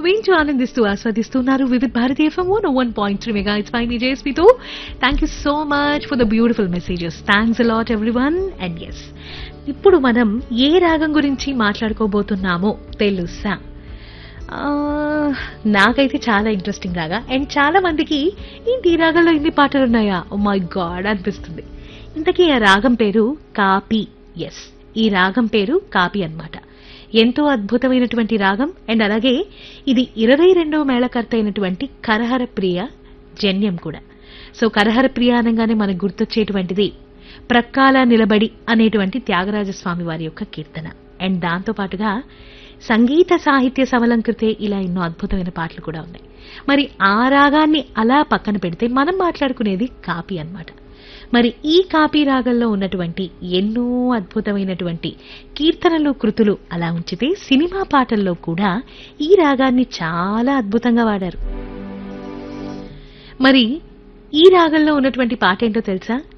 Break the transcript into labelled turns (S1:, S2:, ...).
S1: వింటూ ఆనందిస్తూ ఆస్వాదిస్తున్నారు Vividh Bharati FM one one point three mega it's five జేఎస్పీతో thank you so much for the beautiful messages thanks a lot everyone and yes ఇప్పుడు మనం ఏ రాగం గురించి మాట్లాడుకోబోతున్నామో తెలుసా ఆ, నాకైతే చాలా ఇంట్రెస్టింగ్ రాగా అండ్ చాలా మందికి ఏంటి ఈ రాగంలో ఇన్ని పాటలు ఉన్నాయా ఓ మై గాడ్ అనిపిస్తుంది ఇంతకీ ఆ రాగం పేరు కాపీ ఎస్ ఈ రాగం పేరు కాపీ అన్నమాట ఎంతో అద్భుతమైనటువంటి రాగం అండ్ అలాగే ఇది ఇరవై రెండవ మేళకర్త అయినటువంటి కరహర ప్రియ జన్యం కూడా సో కరహర ప్రియ అనగానే మనకు గుర్తొచ్చేటువంటిది ప్రక్కాల నిలబడి అనేటువంటి త్యాగరాజస్వామి వారి యొక్క కీర్తన అండ్ దాంతో పాటుగా సంగీత సాహిత్య సమలంకృతే ఇలా ఎన్నో అద్భుతమైన పాటలు కూడా ఉన్నాయి మరి ఆ రాగాన్ని అలా పక్కన పెడితే మనం మాట్లాడుకునేది కాపీ అన్నమాట మరి ఈ కాపీ రాగంలో ఉన్నటువంటి ఎన్నో అద్భుతమైనటువంటి కీర్తనలు కృతులు అలా ఉంచితే సినిమా పాటల్లో కూడా ఈ రాగాన్ని చాలా అద్భుతంగా వాడారు మరి ఈ రాగంలో ఉన్నటువంటి పాట ఏంటో తెలుసా